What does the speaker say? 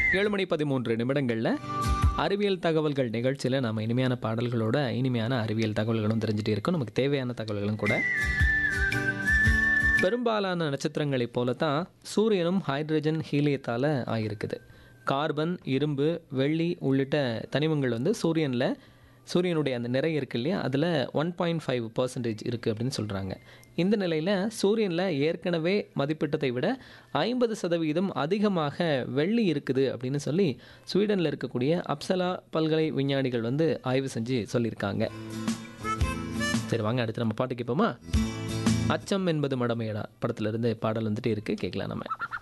ஏழு மணி பதிமூன்று நிமிடங்களில் அறிவியல் தகவல்கள் நிகழ்ச்சியில் நம்ம இனிமையான பாடல்களோட இனிமையான அறிவியல் தகவல்களும் தெரிஞ்சுட்டு இருக்கோம் நமக்கு தேவையான தகவல்களும் கூட பெரும்பாலான நட்சத்திரங்களைப் போல தான் சூரியனும் ஹைட்ரஜன் ஹீலியத்தால் ஆகியிருக்குது கார்பன் இரும்பு வெள்ளி உள்ளிட்ட தனிமங்கள் வந்து சூரியனில் சூரியனுடைய அந்த நிறை இருக்கு இல்லையா அதில் ஒன் பாயிண்ட் ஃபைவ் பர்சன்டேஜ் இருக்குது அப்படின்னு சொல்கிறாங்க இந்த நிலையில் சூரியனில் ஏற்கனவே மதிப்பிட்டதை விட ஐம்பது சதவீதம் அதிகமாக வெள்ளி இருக்குது அப்படின்னு சொல்லி ஸ்வீடனில் இருக்கக்கூடிய அப்சலா பல்கலை விஞ்ஞானிகள் வந்து ஆய்வு செஞ்சு சொல்லியிருக்காங்க சரி வாங்க அடுத்து நம்ம பாட்டு கேட்போமா அச்சம் என்பது மடமையடா படத்துல இருந்து பாடல் வந்துட்டு இருக்கு கேட்கலாம் நம்ம